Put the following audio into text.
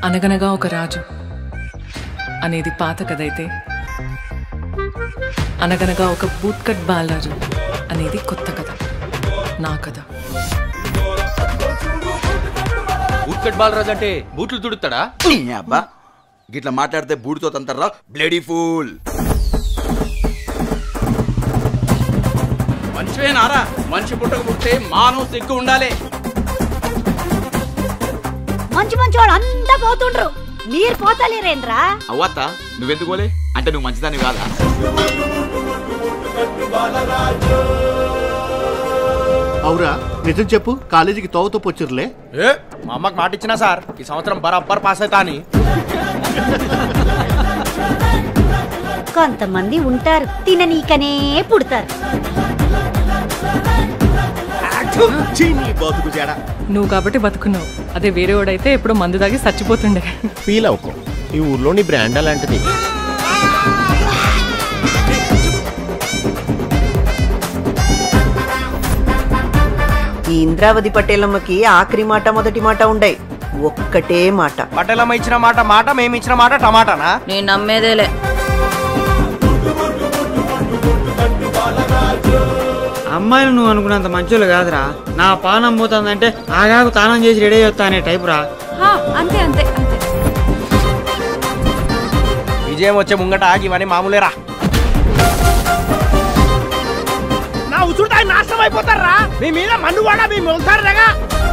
అనగనగా ఒక రాజు అనేది పాత కథ అయితే అనగనగా ఒక బూట్కట్ బాలరాజు అనేది కొత్త కథ నా కథ ఉత్కట్ బాలరాజు అంటే బూట్లు తుడుతాడా నీ అబ్బా గిట్లా మాట్లాడితే బూడితో తంతారా బ్లడీ ఫూల్ మంచివేనారా మనిషి పుట్టక పుట్టే మానవ సిగ్గు ఉండాలి మంచి మంచి వాళ్ళు అంతా పోతుండ్రు మీరు పోతలేరేంద్రా అవ్వత్త నువ్వెందుకోలే అంటే నువ్వు మంచిదాన్ని కాదా అవురా నిజం చెప్పు కాలేజీకి తోవతో పొచ్చురులే ఏ మా అమ్మకి మాట ఇచ్చినా సార్ ఈ సంవత్సరం బరాబర్ పాస్ అవుతా అని కొంతమంది ఉంటారు తిననీకనే పుడతారు చీనీ బతుకు జాడ నువ్వు కాబట్టి బతుకున్నావు అదే వేరే వాడైతే ఎప్పుడో మందు తాగి చచ్చిపోతుండే ఫీల్ అవుకో ఈ ఊర్లోని బ్రాండ్ అలాంటిది ఈ ఇంద్రావతి పటేలమ్మకి ఆఖరి మాట మొదటి మాట ఉండయి ఒక్కటే మాట పటేలమ్మ ఇచ్చిన మాట మాట మేము ఇచ్చిన మాట టమాటానా నేను నమ్మేదేలే అమ్మాయిలు నువ్వు అనుకున్నంత మంచోళ్ళు కాదురా నా పానం పోతుందంటే ఆగాకు తానం చేసి రెడీ అవుతా అనే టైపు రా అంతే అంతే అంతే విజయం వచ్చే ముంగట ఆగి ఇవన్నీ మామూలేరా నా ఉసురుతాయి నాశనం అయిపోతారా మీ మీద మన్ను కూడా మీ మొలుతారుగా